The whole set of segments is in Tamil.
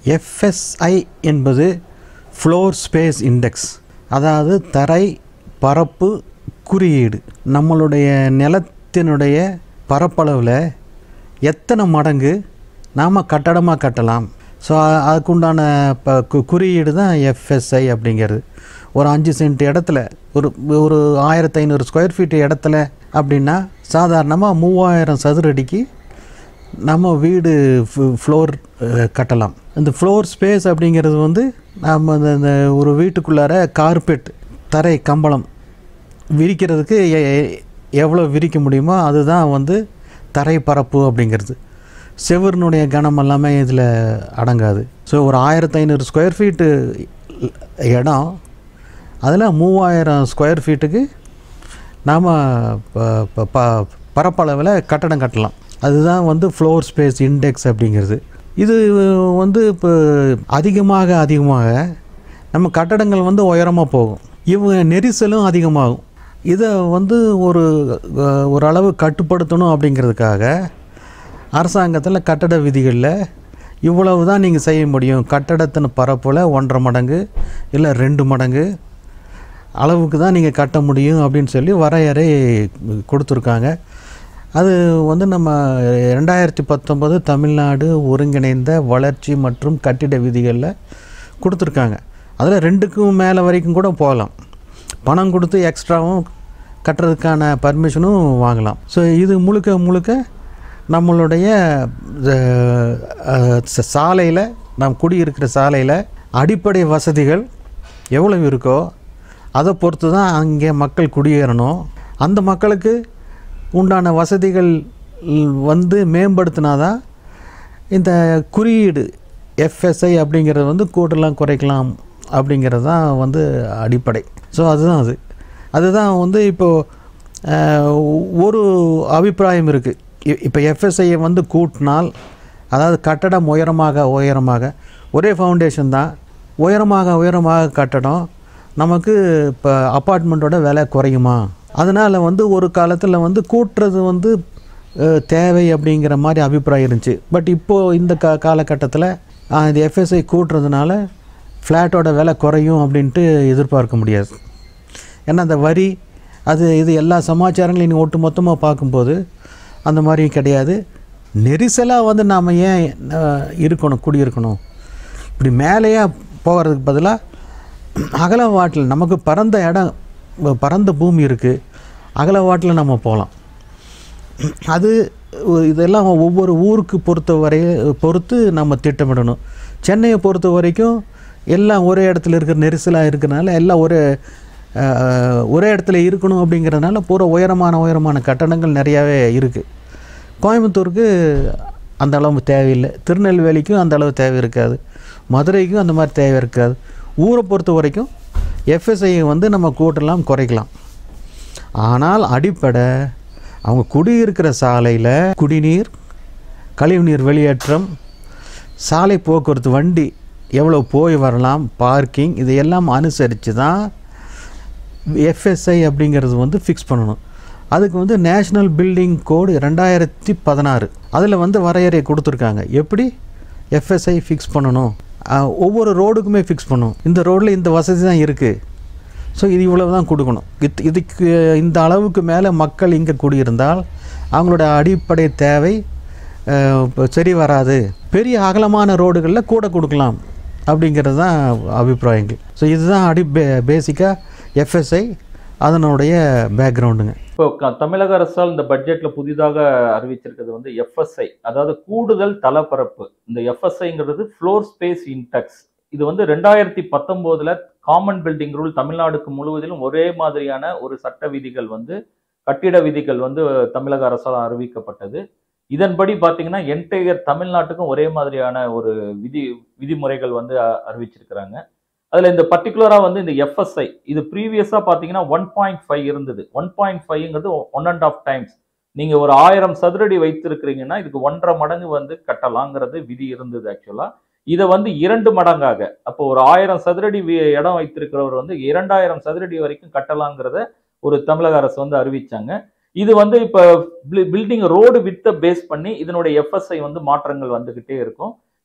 எஃப்எஸ்ஐ என்பது ஃப்ளோர் ஸ்பேஸ் இண்டெக்ஸ் அதாவது தரை பரப்பு குறியீடு நம்மளுடைய நிலத்தினுடைய பரப்பளவில் எத்தனை மடங்கு நாம் கட்டடமாக கட்டலாம் ஸோ அதுக்குண்டான இப்போ கு- குறியீடு தான் எஃப்எஸ்ஐ அப்படிங்கிறது ஒரு அஞ்சு சென்ட் இடத்துல ஒரு ஒரு ஆயிரத்தி ஐநூறு ஸ்கொயர் ஃபீட் இடத்துல அப்படின்னா சாதாரணமாக மூவாயிரம் சதுர அடிக்கு நம்ம வீடு ஃப்ளோர் கட்டலாம் இந்த ஃப்ளோர் ஸ்பேஸ் அப்படிங்கிறது வந்து நம்ம அந்த அந்த ஒரு வீட்டுக்குள்ளார கார்பெட் தரை கம்பளம் விரிக்கிறதுக்கு எ- எ- எவ்வளோ விரிக்க முடியுமோ அதுதான் வந்து தரை பரப்பு அப்படிங்கிறது செவருனுடைய கனம் எல்லாமே இதில் அடங்காது ஸோ ஒரு ஆயிரத்தி ஐநூறு ஸ்கொயர் ஃபீட்டு இடம் அதில் மூவாயிரம் ஸ்கொயர் ஃபீட்டுக்கு நாம் பரப்பளவில் கட்டடம் கட்டலாம் அதுதான் வந்து ஃப்ளோர் ஸ்பேஸ் இண்டெக்ஸ் அப்படிங்கிறது இது வந்து இப்போ அதிகமாக அதிகமாக நம்ம கட்டடங்கள் வந்து உயரமாக போகும் இவங்க நெரிசலும் அதிகமாகும் இதை வந்து ஒரு அஹ், ஒரு அளவு கட்டுப்படுத்தணும் அப்படிங்கிறதுக்காக அரசாங்கத்தில் கட்டட விதிகளில் இவ்வளவு தான் நீங்கள் செய்ய முடியும் கட்டடத்தின் பரப்பில் ஒன்றரை மடங்கு இல்லை ரெண்டு மடங்கு அளவுக்கு தான் நீங்கள் கட்ட முடியும் அப்படின்னு சொல்லி வரையறை கொடுத்துருக்காங்க அது வந்து நம்ம ரெண்டாயிரத்தி பத்தொன்பது தமிழ்நாடு ஒருங்கிணைந்த வளர்ச்சி மற்றும் கட்டிட விதிகளில் கொடுத்துருக்காங்க அதில் ரெண்டுக்கும் மேலே வரைக்கும் கூட போகலாம் பணம் கொடுத்து எக்ஸ்ட்ராவும் கட்டுறதுக்கான பர்மிஷனும் வாங்கலாம் ஸோ இது முழுக்க முழுக்க நம்மளுடைய சாலையில் நாம் குடியிருக்கிற சாலையில் அடிப்படை வசதிகள் எவ்வளவு இருக்கோ அதை பொறுத்து தான் அங்கே மக்கள் குடியேறணும் அந்த மக்களுக்கு உண்டான வசதிகள் வந்து மேம்படுத்தினாதான் இந்த குறியீடு எஃப்எஸ்ஐ அப்படிங்கிறது வந்து கூட்டலாம் குறைக்கலாம் அப்படிங்கிறது தான் வந்து அடிப்படை ஸோ அதுதான் அது அதுதான் வந்து இப்போது ஒரு அபிப்பிராயம் இருக்குது இப்போ எஃப்எஸ்ஐயை வந்து கூட்டினால் அதாவது கட்டடம் உயரமாக உயரமாக ஒரே ஃபவுண்டேஷன் தான் உயரமாக உயரமாக கட்டடம் நமக்கு இப்போ அப்பார்ட்மெண்ட்டோட விலை குறையுமா அதனால் வந்து ஒரு காலத்தில் வந்து கூட்டுறது வந்து அஹ், தேவை அப்படிங்கிற மாதிரி அபிப்பிராயம் இருந்துச்சு பட் இப்போது இந்த கா காலகட்டத்தில் அஹ், இந்த எஃப்எஸ்ஐ கூட்டுறதுனால ஃப்ளாட்டோட விலை குறையும் அப்படின்ட்டு எதிர்பார்க்க முடியாது ஏன்னா அந்த வரி அது இது எல்லா சமாச்சாரங்களையும் நீ ஒட்டு மொத்தமாக பார்க்கும்போது அந்த மாதிரியும் கிடையாது நெரிசலாக வந்து நாம் ஏன் அஹ், இருக்கணும் குடியிருக்கணும் இப்படி மேலேயே போகிறதுக்கு பதிலாக அகலவாட்டில் நமக்கு பரந்த இடம் பரந்த பூமி இருக்குது அகலவாட்டில் நம்ம போகலாம் அது ஒ- இதெல்லாம் ஒவ்வொரு ஊருக்கு பொறுத்த வரை பொறுத்து நம்ம திட்டமிடணும் சென்னையை பொறுத்த வரைக்கும் எல்லாம் ஒரே இடத்துல இருக்கிற நெரிசலாக இருக்கிறனால எல்லாம் ஒரே அஹ், ஒரே இடத்துல இருக்கணும் அப்படிங்கிறதுனால பூரா உயரமான உயரமான கட்டடங்கள் நிறையாவே இருக்குது கோயம்புத்தூருக்கு அந்த அளவு தேவையில்லை திருநெல்வேலிக்கும் அந்த அளவு தேவை இருக்காது மதுரைக்கும் அந்த மாதிரி தேவை இருக்காது ஊரை பொறுத்த வரைக்கும் எஃப்எஸ்ஐ வந்து நம்ம கூட்டலாம் குறைக்கலாம் ஆனால் அடிப்படை அவங்க குடியிருக்கிற சாலையில் குடிநீர் கழிவுநீர் வெளியேற்றம் சாலை போக்குவரத்து வண்டி எவ்வளோ போய் வரலாம் பார்க்கிங் இதையெல்லாம் அனுசரித்து தான் எஃப்எஸ்ஐ அப்படிங்கிறது வந்து ஃபிக்ஸ் பண்ணணும் அதுக்கு வந்து நேஷ்னல் பில்டிங் கோடு ரெண்டாயிரத்தி பதினாறு அதில் வந்து வரையறை கொடுத்துருக்காங்க எப்படி எஃப்எஸ்ஐ ஃபிக்ஸ் பண்ணணும் அஹ், ஒவ்வொரு ரோடுக்குமே ஃபிக்ஸ் பண்ணணும் இந்த ரோட்டில் இந்த வசதி தான் இருக்குது ஸோ இது இவ்வளவு தான் கொடுக்கணும் இது இதுக்கு இந்த அளவுக்கு மேலே மக்கள் இங்கே குடியிருந்தால் அவங்களோட அடிப்படை தேவை அஹ், இப்ப சரி வராது பெரிய அகலமான ரோடுகளில் கூட கொடுக்கலாம் அப்படிங்கிறது தான் அபிப்பிராயங்கள் ஸோ இதுதான் அடி பே பேசிக்காக எஃப்எஸ்ஐ அதனுடைய பேக்ரவுண்டுங்க இப்போ க- தமிழக அரசால் இந்த பட்ஜெட்ல புதிதாக அறிவிச்சிருக்கிறது வந்து எஃப்எஸ்ஐ அதாவது கூடுதல் தளப்பரப்பு இந்த எஃப்எஸ்ஐங்கிறது ஃப்ளோர் ஸ்பேஸ் இன்டெக்ஸ் இது வந்து ரெண்டாயிரத்தி பத்தொன்பதுல காமன் பில்டிங் ரூல் தமிழ்நாடுக்கு முழுவதிலும் ஒரே மாதிரியான ஒரு சட்ட விதிகள் வந்து கட்டிட விதிகள் வந்து தமிழக அரசால் அறிவிக்கப்பட்டது இதன்படி பார்த்தீங்கன்னா என்டையர் தமிழ்நாட்டுக்கும் ஒரே மாதிரியான ஒரு விதி விதிமுறைகள் வந்து அ- அறிவிச்சிருக்கிறாங்க அதுல இந்த பர்டிகுலரா வந்து இந்த எஃப்எஸ்ஐ இது ப்ரீவியஸா பாத்தீங்கன்னா ஒன் பாயிண்ட் ஃபைவ் இருந்தது ஒன் பாயிண்ட் ஃபைவ்ங்கிறது ஒன் அண்ட் ஆஃப் டைம்ஸ் நீங்க ஒரு ஆயிரம் சதுரடி வைத்திருக்கிறீங்கன்னா இதுக்கு ஒன்றரை மடங்கு வந்து கட்டலாங்கிறது விதி இருந்தது ஆக்சுவலா இதை வந்து இரண்டு மடங்காக அப்போ ஒரு ஆயிரம் சதுரடி வி- இடம் வைத்திருக்கிறவர் வந்து இரண்டாயிரம் சதுரடி வரைக்கும் கட்டலாங்கிறத ஒரு தமிழக அரசு வந்து அறிவிச்சாங்க இது வந்து இப்ப பில்டிங் ரோடு வித்த பேஸ் பண்ணி இதனுடைய எஃப்எஸ்ஐ வந்து மாற்றங்கள் வந்துகிட்டே இருக்கும்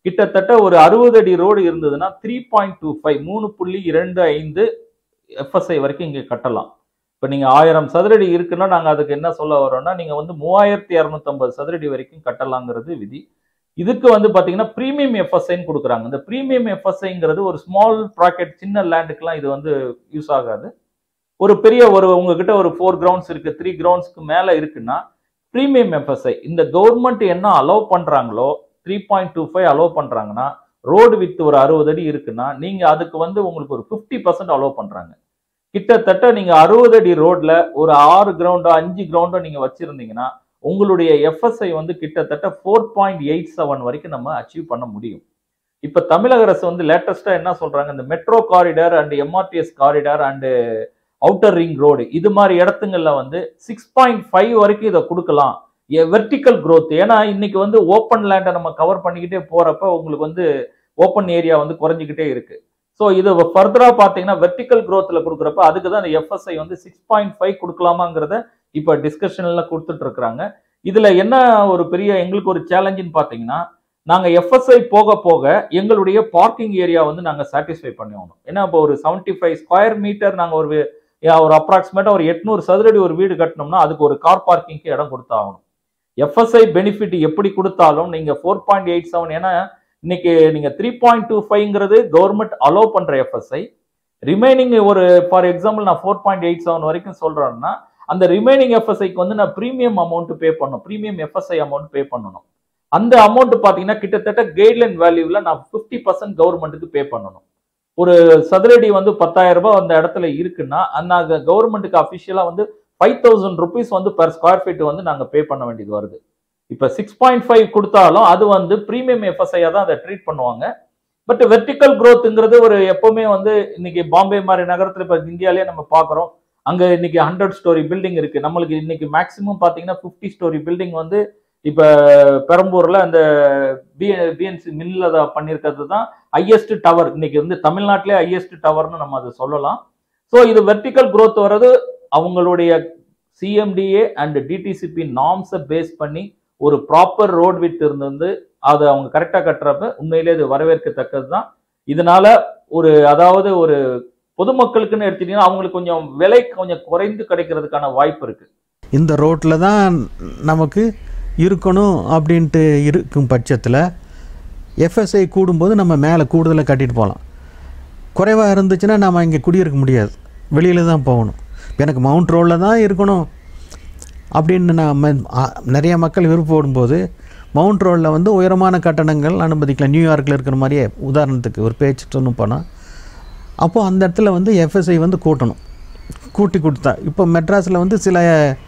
கிட்டத்தட்ட ஒரு அறுபது அடி ரோடு இருந்ததுன்னா த்ரீ பாயிண்ட் டூ ஃபைவ் மூணு புள்ளி இரண்டு ஐந்து எஃப்எஸ்ஐ வரைக்கும் இங்கே கட்டலாம் இப்போ நீங்கள் ஆயிரம் சதுரடி இருக்குன்னா நாங்கள் அதுக்கு என்ன சொல்ல வரோம்னா நீங்கள் வந்து மூவாயிரத்தி இரநூத்தம்பது சதுரடி வரைக்கும் கட்டலாங்கிறது விதி இதுக்கு வந்து பார்த்தீங்கன்னா ப்ரீமியம் எஃப்எஸ்ஐன்னு கொடுக்குறாங்க இந்த ப்ரீமியம் எஃப்எஸ்ஐங்கிறது ஒரு ஸ்மால் ப்ராக்கெட் சின்ன லேண்டுக்கெலாம் இது வந்து யூஸ் ஆகாது ஒரு பெரிய ஒரு உங்ககிட்ட ஒரு ஃபோர் கிரவுண்ட்ஸ் இருக்கு த்ரீ கிரவுண்ட்ஸ்க்கு மேலே இருக்குன்னா ப்ரீமியம் எஃப்எஸ்ஐ இந்த கவர்மெண்ட் என்ன அலோவ் பண்ணுறாங்களோ three point two five allow பண்ணுறாங்கன்னா ரோடு வித் ஒரு அறுபது அடி இருக்குன்னா நீங்கள் அதுக்கு வந்து உங்களுக்கு ஒரு ஃபிஃப்டி பர்சன்ட் அலோவ் பண்ணுறாங்க கிட்டத்தட்ட நீங்கள் அறுபது அடி ரோட்ல ஒரு ஆறு கிரவுண்டோ அஞ்சு கிரவுண்டோ நீங்கள் வச்சிருந்தீங்கன்னா உங்களுடைய எஃப்எஸ்ஐ வந்து கிட்டத்தட்ட ஃபோர் பாயிண்ட் எயிட் செவன் வரைக்கும் நம்ம அச்சீவ் பண்ண முடியும் இப்போ தமிழக அரசு வந்து லேட்டஸ்டா என்ன சொல்றாங்க இந்த metro corridor and MRTS corridor and outer ring road இது மாதிரி இடத்துங்கள்ல வந்து சிக்ஸ் பாயிண்ட் ஃபைவ் வரைக்கும் இதை கொடுக்கலாம் வெர்டிக்கல் growth ஏன்னா இன்னைக்கு வந்து ஓப்பன் லேண்டை நம்ம கவர் பண்ணிக்கிட்டே போறப்ப உங்களுக்கு வந்து ஓப்பன் ஏரியா வந்து குறைஞ்சிக்கிட்டே இருக்கு ஸோ இது ஃபர்தரா பார்த்தீங்கன்னா வெர்டிக்கல் growthல கொடுக்குறப்ப அதுக்கு தான் அந்த எஃப்எஸ்ஐ வந்து சிக்ஸ் பாயிண்ட் ஃபைவ் கொடுக்கலாமாங்கிறத இப்போ டிஸ்கஷன்ல கொடுத்துட்டு இருக்கிறாங்க இதுல என்ன ஒரு பெரிய எங்களுக்கு ஒரு சேலஞ்சுன்னு பார்த்தீங்கன்னா நாங்கள் எஃப்எஸ்ஐ போக போக எங்களுடைய பார்க்கிங் ஏரியா வந்து நாங்கள் சாட்டிஸ்ஃபை பண்ணியாகணும் ஏன்னா இப்போ ஒரு செவன்ட்டி ஃபைவ் ஸ்கொயர் மீட்டர் நாங்கள் ஒரு வி- யா, ஒரு அப்ராக்சிமேட்டாக ஒரு எட்நூறு சதுரடி ஒரு வீடு கட்டினோம்னா அதுக்கு ஒரு கார் பார்க்கிங்க்கு இடம் கொடுத்தாகணும் எஃப்எஸ்ஐ பெனிஃபிட் எப்படி கொடுத்தாலும் நீங்கள் ஃபோர் பாயிண்ட் எயிட் செவன் ஏன்னா இன்னைக்கு நீங்கள் த்ரீ பாயிண்ட் டூ ஃபைவ்ங்கிறது கவர்மெண்ட் அலோவ் பண்ணுற எஃப்எஸ்ஐ ரிமைனிங் ஒரு ஃபார் எக்ஸாம்பிள் நான் ஃபோர் பாயிண்ட் எயிட் செவன் வரைக்கும் சொல்கிறேன்னா அந்த ரிமைனிங் எஃப்எஸ்ஐக்கு வந்து நான் ப்ரீமியம் அமௌண்ட் பே பண்ணணும் ப்ரீமியம் எஃப்எஸ்ஐ அமௌண்ட் பே பண்ணணும் அந்த அமௌண்ட் பார்த்தீங்கன்னா கிட்டத்தட்ட கைட்லைன் வேல்யூவில் நான் ஃபிஃப்டி பர்சன்ட் கவர்மெண்ட்டுக்கு பே பண்ணணும் ஒரு சதுரடி வந்து பத்தாயிரம் ரூபாய் அந்த இடத்துல இருக்குன்னா அந்த கவர்மெண்ட்டுக்கு அஃபிஷியலாக வந்து ஃபைவ் தௌசண்ட் ருபீஸ் வந்து per ஸ்கொயர் ஃபீட் வந்து நாங்கள் பே பண்ண வேண்டியது வருது இப்போ சிக்ஸ் பாயிண்ட் ஃபைவ் கொடுத்தாலும் அது வந்து ப்ரீமியம் எஃப்எஸ்ஐயாக தான் அதை ட்ரீட் பண்ணுவாங்க பட் வெர்டிக்கல் growthங்கிறது ஒரு எப்பவுமே வந்து இன்னைக்கு பாம்பே மாதிரி நகரத்தில் இப்போ இந்தியாவிலே நம்ம பார்க்குறோம் அங்கே இன்னைக்கு ஹண்ட்ரட் ஸ்டோரி பில்டிங் இருக்கு நம்மளுக்கு இன்னைக்கு மேக்ஸிமம் பார்த்தீங்கன்னா ஃபிஃப்டி ஸ்டோரி பில்டிங் வந்து இப்போ பெரம்பூர்ல அந்த பி பிஎன்சி மில்லில் அதை பண்ணியிருக்கிறது தான் ஹையஸ்ட் டவர் இன்னைக்கு வந்து தமிழ்நாட்டிலே ஹையஸ்ட் டவர்னு நம்ம அதை சொல்லலாம் ஸோ இது வெர்டிக்கல் growth வர்றது அவங்களுடைய சிஎம்டிஏ அண்ட் டிடிசிபி நார்ம்ஸை பேஸ் பண்ணி ஒரு ப்ராப்பர் ரோட் வித் இருந்து அதை அவங்க கரெக்டாக கட்டுறப்ப உண்மையிலே இது வரவேற்கத்தக்கது தான் இதனால ஒரு அதாவது ஒரு பொதுமக்களுக்குன்னு எடுத்துட்டீங்கன்னா அவங்களுக்கு கொஞ்சம் விலை கொஞ்சம் குறைந்து கிடைக்கிறதுக்கான வாய்ப்பு இருக்கு இந்த ரோட்டில் தான் நமக்கு இருக்கணும் அப்படின்ட்டு இருக்கும் பட்சத்தில் எஃப்எஸ்ஐ கூடும்போது நம்ம மேலே கூடுதலாக கட்டிட்டு போகலாம் குறைவாக இருந்துச்சுன்னா நம்ம இங்கே குடியிருக்க முடியாது வெளியில் தான் போகணும் எனக்கு மவுண்ட் ரோடில் தான் இருக்கணும் அப்படின்னு நம்ம நிறைய மக்கள் விருப்பப்படும்போது மவுண்ட் ரோடில் வந்து உயரமான கட்டணங்கள் அனுமதிக்கலாம் நியூயார்க்கில் இருக்கிற மாதிரியே உதாரணத்துக்கு ஒரு பேச்சு சொன்னு போனால் அப்போது அந்த இடத்துல வந்து எஃப்எஸ்ஐ வந்து கூட்டணும் கூட்டி கொடுத்தா இப்போ மெட்ராஸில் வந்து சில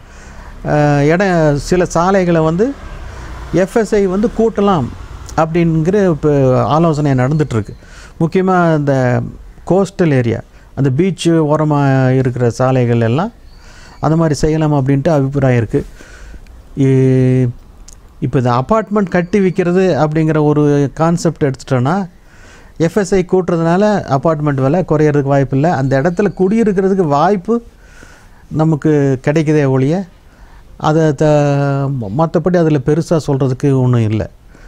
அஹ், இட சில சாலைகளை வந்து எஃப்எஸ்ஐ வந்து கூட்டலாம் அப்படிங்கிற இப்போ ஆலோசனை நடந்துகிட்ருக்கு முக்கியமாக இந்த கோஸ்டல் ஏரியா அந்த பீச்சு ஓரமாக இருக்கிற சாலைகள் எல்லாம் அந்த மாதிரி செய்யலாம் அப்படின்ட்டு அபிப்பிராயம் இருக்குது இப்போ இந்த அப்பார்ட்மெண்ட் கட்டி விற்கிறது அப்படிங்கிற ஒரு கான்செப்ட் எடுத்துட்டோன்னா எஃப்எஸ்ஐ கூட்டுறதுனால அப்பார்ட்மெண்ட் விலை குறையிறதுக்கு வாய்ப்பு இல்லை அந்த இடத்துல குடியிருக்கிறதுக்கு வாய்ப்பு நமக்கு கிடைக்குதே ஒழிய அதை த மற்றபடி அதில் பெருசாக சொல்கிறதுக்கு ஒன்றும் இல்லை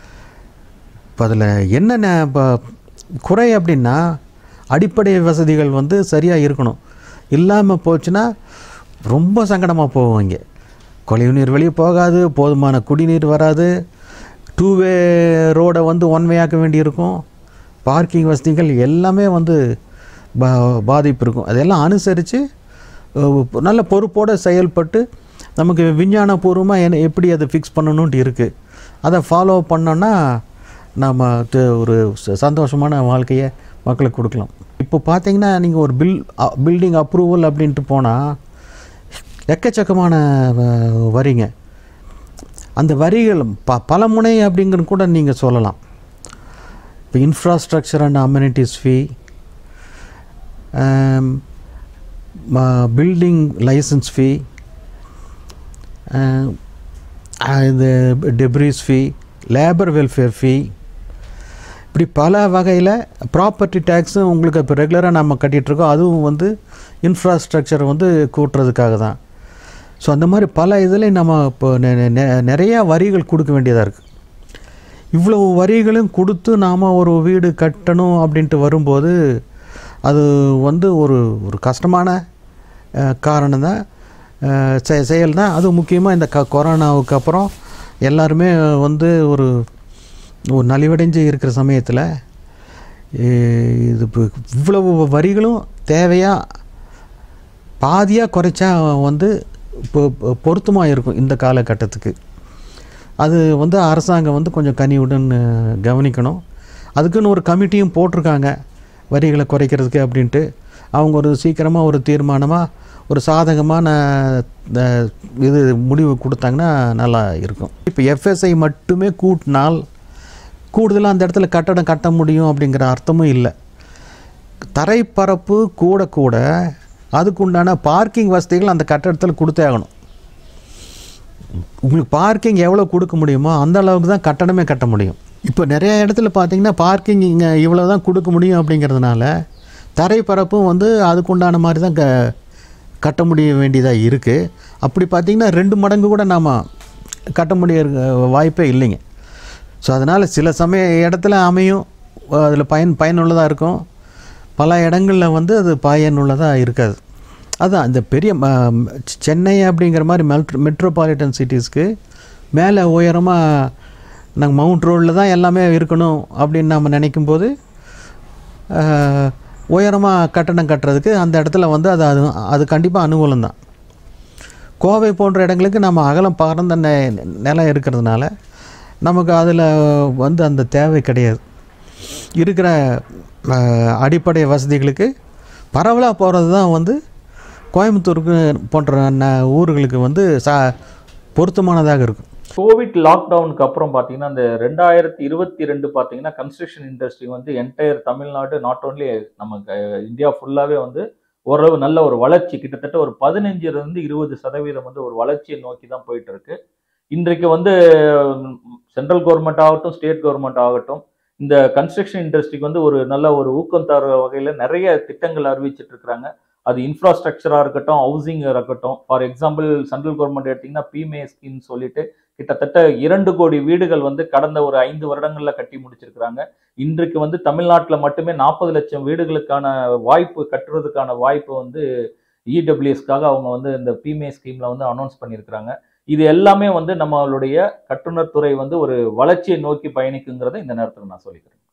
இப்போ அதில் என்னென்ன இப்போ குறை அப்படின்னா அடிப்படை வசதிகள் வந்து சரியாக இருக்கணும் இல்லாமல் போச்சுன்னா ரொம்ப சங்கடமாக போகும் இங்கே கழிவுநீர் வெளியே போகாது போதுமான குடிநீர் வராது டூ வே ரோடை வந்து ஒன் வேயாக்க வேண்டியிருக்கும் பார்க்கிங் வசதிகள் எல்லாமே வந்து பா பாதிப்பு இருக்கும் அதெல்லாம் அனுசரித்து நல்ல பொறுப்போடு செயல்பட்டு நமக்கு விஞ்ஞானபூர்வமாக என்ன எப்படி அதை ஃபிக்ஸ் பண்ணணுன்ட்டு இருக்குது அதை ஃபாலோ பண்ணோன்னா நம்ம து- ஒரு ச- சந்தோஷமான வாழ்க்கையை மக்களுக்கு கொடுக்கலாம் இப்போ பார்த்தீங்கன்னா நீங்கள் ஒரு பில் பில்டிங் அப்ரூவல் அப்படின்ட்டு போனால் எக்கச்சக்கமான வ- வரிங்க அந்த வரிகள் ப பல முனை அப்படிங்கிற கூட நீங்கள் சொல்லலாம் இப்போ infrastructure and amenities fee building licence fee இந்த debris fee labour welfare fee இப்படி பல வகையில் ப்ராப்பர்ட்டி டேக்ஸும் உங்களுக்கு இப்போ ரெகுலராக நம்ம கட்டிகிட்ருக்கோம் அதுவும் வந்து இன்ஃப்ராஸ்ட்ரக்சர் வந்து கூட்டுறதுக்காக தான் ஸோ அந்த மாதிரி பல இதில் நம்ம இப்போ நெ- நெ- நிறையா வரிகள் கொடுக்க வேண்டியதாக இருக்குது இவ்வளவு வரிகளும் கொடுத்து நாம் ஒரு வீடு கட்டணும் அப்படின்ட்டு வரும்போது அது வந்து ஒரு ஒரு கஷ்டமான காரணம் தான் செயல் தான் அது முக்கியமாக இந்த க கொரோனாவுக்கு அப்புறம் எல்லாருமே வந்து ஒரு ஒரு நலிவடைஞ்சு இருக்கிற சமயத்தில் இது இப்போ இவ்வளவு வரிகளும் தேவையாக பாதியாக குறைச்சா வந்து இப்போ பொருத்தமாக இருக்கும் இந்த காலகட்டத்துக்கு அது வந்து அரசாங்கம் வந்து கொஞ்சம் கனிவுடன் கவனிக்கணும் அதுக்குன்னு ஒரு கமிட்டியும் போட்டிருக்காங்க வரிகளை குறைக்கிறதுக்கு அப்படின்ட்டு அவங்க ஒரு சீக்கிரமாக ஒரு தீர்மானமாக ஒரு சாதகமான இது முடிவு கொடுத்தாங்கன்னா நல்லா இருக்கும் இப்போ எஃப்எஸ்ஐ மட்டுமே கூட்டினால் கூடுதலாக அந்த இடத்துல கட்டடம் கட்ட முடியும் அப்படிங்கிற அர்த்தமும் இல்லை தரைப்பரப்பு கூட கூட அதுக்குண்டான பார்க்கிங் வசதிகள் அந்த கட்டடத்தில் கொடுத்தே ஆகணும் உங்களுக்கு பார்க்கிங் எவ்வளோ கொடுக்க முடியுமோ அந்த அளவுக்கு தான் கட்டடமே கட்ட முடியும் இப்போ நிறைய இடத்துல பார்த்தீங்கன்னா பார்க்கிங் இங்கே இவ்வளோ தான் கொடுக்க முடியும் அப்படிங்கிறதுனால தரைப்பரப்பும் வந்து அதுக்குண்டான மாதிரி தான் க கட்ட முடிய வேண்டியதாக இருக்குது அப்படி பார்த்திங்கன்னா ரெண்டு மடங்கு கூட நாம் கட்ட முடிய வாய்ப்பே இல்லைங்க ஸோ அதனால் சில சமய இடத்துல அமையும் அதில் பயன் பயனுள்ளதாக இருக்கும் பல இடங்களில் வந்து அது பயனுள்ளதாக இருக்காது அதுதான் இந்த பெரிய சென்னை அப்படிங்கிற மாதிரி மெட்ரோ மெட்ரோபாலிட்டன் சிட்டிஸ்க்கு மேலே உயரமாக நாங்கள் மவுண்ட் ரோடில் தான் எல்லாமே இருக்கணும் அப்படின்னு நம்ம நினைக்கும் போது உயரமாக கட்டணம் கட்டுறதுக்கு அந்த இடத்துல வந்து அது அது அது கண்டிப்பாக அனுகூலம் தான் கோவை போன்ற இடங்களுக்கு நம்ம அகலம் பறந்த நெ நிலம் இருக்கிறதுனால நமக்கு அதில் வந்து அந்த தேவை கிடையாது இருக்கிற அடிப்படை வசதிகளுக்கு பரவலாக போகிறது தான் வந்து கோயம்புத்தூருக்கு போன்ற ஊர்களுக்கு வந்து சா பொருத்தமானதாக இருக்கும் கோவிட் லாக்டவுனுக்கு அப்புறம் பார்த்தீங்கன்னா இந்த ரெண்டாயிரத்தி இருபத்தி ரெண்டு பார்த்தீங்கன்னா கன்ஸ்ட்ரக்ஷன் இண்டஸ்ட்ரி வந்து என்டையர் தமிழ்நாடு நாட் ஓன்லி நம்ம இந்தியா ஃபுல்லாகவே வந்து ஓரளவு நல்ல ஒரு வளர்ச்சி கிட்டத்தட்ட ஒரு பதினஞ்சுலேருந்து இருபது சதவீதம் வந்து ஒரு வளர்ச்சியை நோக்கி தான் போயிட்டு இருக்கு இன்றைக்கு வந்து சென்ட்ரல் கவர்மெண்ட் ஆகட்டும் ஸ்டேட் கவர்மெண்ட் ஆகட்டும் இந்த கன்ஸ்ட்ரக்ஷன் இண்டஸ்ட்ரிக்கு வந்து ஒரு நல்ல ஒரு ஊக்கம் தர வகையில் நிறைய திட்டங்கள் அறிவிச்சிட்டு இருக்கிறாங்க அது இன்ஃப்ராஸ்ட்ரக்சராக இருக்கட்டும் ஹவுசிங்காக இருக்கட்டும் ஃபார் எக்ஸாம்பிள் சென்ட்ரல் கவர்மெண்ட் எடுத்திங்கன்னா பிமே ஸ்கீம் சொல்லிட்டு கிட்டத்தட்ட இரண்டு கோடி வீடுகள் வந்து கடந்த ஒரு ஐந்து வருடங்களில் கட்டி முடிச்சிருக்கிறாங்க இன்றைக்கு வந்து தமிழ்நாட்டில் மட்டுமே நாற்பது லட்சம் வீடுகளுக்கான வாய்ப்பு கட்டுறதுக்கான வாய்ப்பு வந்து இடபிள்யூஎஸ்க்காக அவங்க வந்து இந்த பிமே ஸ்கீமில் வந்து அனௌன்ஸ் பண்ணியிருக்கிறாங்க இது எல்லாமே வந்து நம்மளுடைய கட்டுனர் துறை வந்து ஒரு வளர்ச்சியை நோக்கி பயணிக்குங்கிறத இந்த நேரத்தில் நான் சொல்லிக்கிறேன்